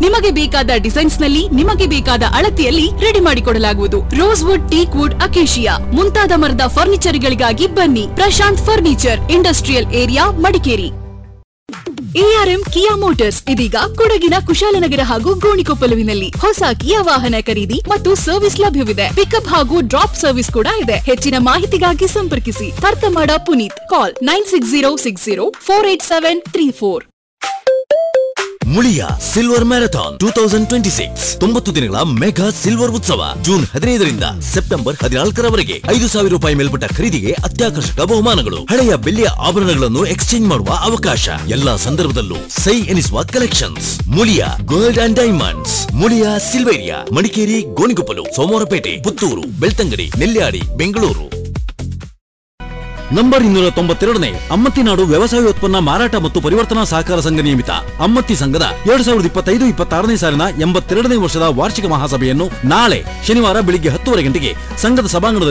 ನಿಮಗೆ ಬೇಕಾದ ಡಿಸೈನ್ಸ್ ನಲ್ಲಿ ನಿಮಗೆ ಬೇಕಾದ ಅಳತೆಯಲ್ಲಿ ರೆಡಿ ಮಾಡಿಕೊಡಲಾಗುವುದು rosewood teak wood acacia ಮುಂತಾದ ಮರದ ಫರ್ನಿಚರ್ಗಳಿಗಾಗಿ ಬನ್ನಿ Prashanth furniture industrial area Madikeri ARM Kia Motors ಇದೀಗ ಕೊಡಗಿನ ಕುಶಾಲನಗರ ಹಾಗೂ ಗೋಣಿಕೊಪ್ಪಲುವಿನಲ್ಲಿ ಹೊಸ ಕಿಯಾ ವಾಹನ ಖರೀದಿ ಮತ್ತು ಸರ್ವಿಸ್ ಲಭ್ಯವಿದೆ ಪಿಕಪ್ ಹಾಗೂ ಡ್ರಾಪ್ ಸರ್ವಿಸ್ ಕೂಡ ಇದೆ ಹೆಚ್ಚಿನ ಮಾಹಿತಿಗಾಗಿ ಸಂಪರ್ಕಿಸಿ ತರ್ತಮಾಡ Puneeth call nine six zero six zero four eight seven three four Muliya silver marathon two thousand twenty six ತೊಂಬತ್ತು ದಿನಗಳ ಮೆಗಾ ಸಿಲ್ವರ್ ಉತ್ಸವ ಜೂನ್ ಹದಿನೈದರಿಂದ ಸೆಪ್ಟೆಂಬರ್ ಹದಿನಾಲ್ಕರವರೆಗೆ ಐದು ಸಾವಿರ ರೂಪಾಯಿ ಮೇಲ್ಪಟ್ಟ ಖರೀದಿಗೆ ಅತ್ಯಾಕರ್ಷಕ ಬಹುಮಾನಗಳು ಹಳೆಯ ಬೆಳ್ಳಿಯ ಆಭರಣಗಳನ್ನು ಎಕ್ಸ್ಚೇಂಜ್ ಮಾಡುವ ಅವಕಾಶ ಎಲ್ಲಾ ಸಂದರ್ಭದಲ್ಲೂ ಸೈ ಎನಿಸುವ collections Muliya gold and diamonds Muliya Silveria Madikeri Gonikoppal Somwarpet Puttur Belthangady Nelyadi Bengaluru number ಇನ್ನೂರ ತೊಂಬತ್ತೆರಡನೇ ಅಮ್ಮತ್ತಿನಾಡು ವ್ಯವಸಾಯ ಉತ್ಪನ್ನ ಮಾರಾಟ ಮತ್ತು ಪರಿವರ್ತನಾ ಸಹಕಾರ ಸಂಘ ನಿಯಮಿತ ಅಮ್ಮತ್ತಿ ಸಂಘದ ಎರಡ್ ಸಾವಿರದ ಇಪ್ಪತ್ತೈದು ಇಪ್ಪತ್ತಾರನೇ ಸಾಲಿನ ಎಂಬತ್ತೆರಡನೇ ವರ್ಷದ ವಾರ್ಷಿಕ ಮಹಾಸಭೆಯನ್ನು ನಾಳೆ ಶನಿವಾರ ಬೆಳಿಗ್ಗೆ ಹತ್ತುವರೆ ಗಂಟೆಗೆ ಸಂಘದ ಸಭಾಂಗಣದಲ್ಲಿ